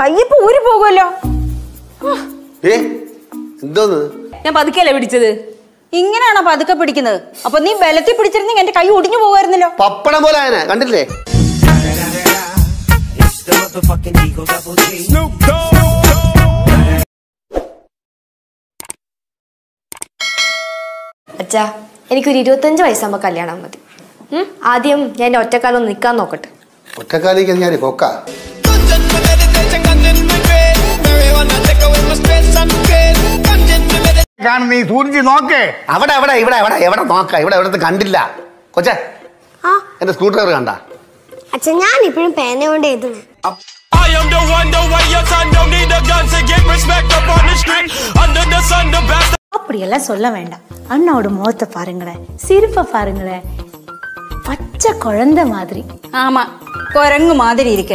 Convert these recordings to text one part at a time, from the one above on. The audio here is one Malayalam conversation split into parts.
കയ്യിപ്പോ ഊരി പോകുമല്ലോ ഏ എന്തോന്ന് ഞാൻ പതുക്കെയല്ലേ പിടിച്ചത് ഇങ്ങനെയാണോ പതുക്കെ പിടിക്കുന്നത് അപ്പൊ നീ ബലത്തിൽ പിടിച്ചിരുന്നെങ്കിൽ എന്റെ കൈ ഒടിഞ്ഞു പോകുമായിരുന്നല്ലോ പപ്പടം പോലെ ആയനെ കണ്ടില്ലേ അച്ഛാ എനിക്കൊരു ഇരുപത്തഞ്ച് വയസ്സാകുമ്പോൾ കല്യാണം മതി ഉം? ആദ്യം ഞാൻ എൻ്റെ ഒറ്റക്കാലം നിൽക്കാൻ നോക്കട്ടെ ഒറ്റക്കാലിക്ക് ഞാൻ കൊക്ക കാണുന്ന ഈ സൂര്യ നോക്കേ അവിടെ അവിടെ ഇവിടെ എവിടെ എവിടെ നോക്ക ഇവിടെ എവിടത്തെ കണ്ടില്ല കൊച്ചേ ആ എന്റെ സ്ക്രൂ ഡ്രൈവർ കണ്ട അച്ഛൻ ഞാൻ ഇപ്പോഴും പേന കൊണ്ട് എഴുതണേ I am the one, the way your son don't need a gun to get respect up on the street. Under the sun, the best. அப்படியெல்லாம் சொல்ல வேண்டாம் அண்ணாவோட முகத்தை பாருங்களேன் சிரிப்பை பாருங்களேன் பச்சை குழந்தை மாதிரி ആമാ കൊരങ്ങു മാതിരി ഇരിക്കെ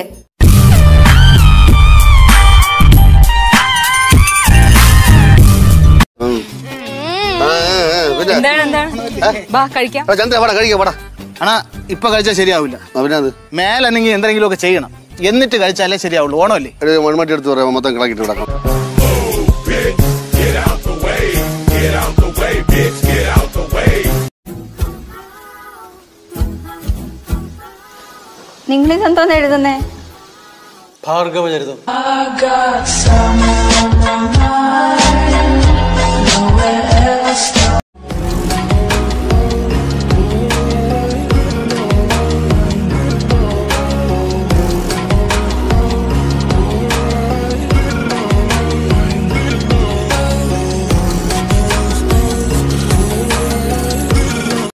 എന്താണ് എന്താണ് ബാ കഴിക്കാം ചന്ദ്ര വാടാ കഴിക്കാം വാടാ അണാ ഇപ്പൊ കഴിച്ചാൽ ശരിയാവില്ല അവനത് മേലെന്നെങ്കിൽ എന്തെങ്കിലും ഒക്കെ ചെയ്യണം എന്നിട്ട് കഴിച്ചാലേ ശരിയാവുള്ളൂ ഓണമല്ലേ ഒരു മൺമട്ടി എടുത്ത് പറയാം മൊത്തം കിളക്കിട്ട് കിടക്കാം നിങ്ങൾ ഇതെന്തോന്ന് എഴുതുന്നേ ഭാർഗവചരിതം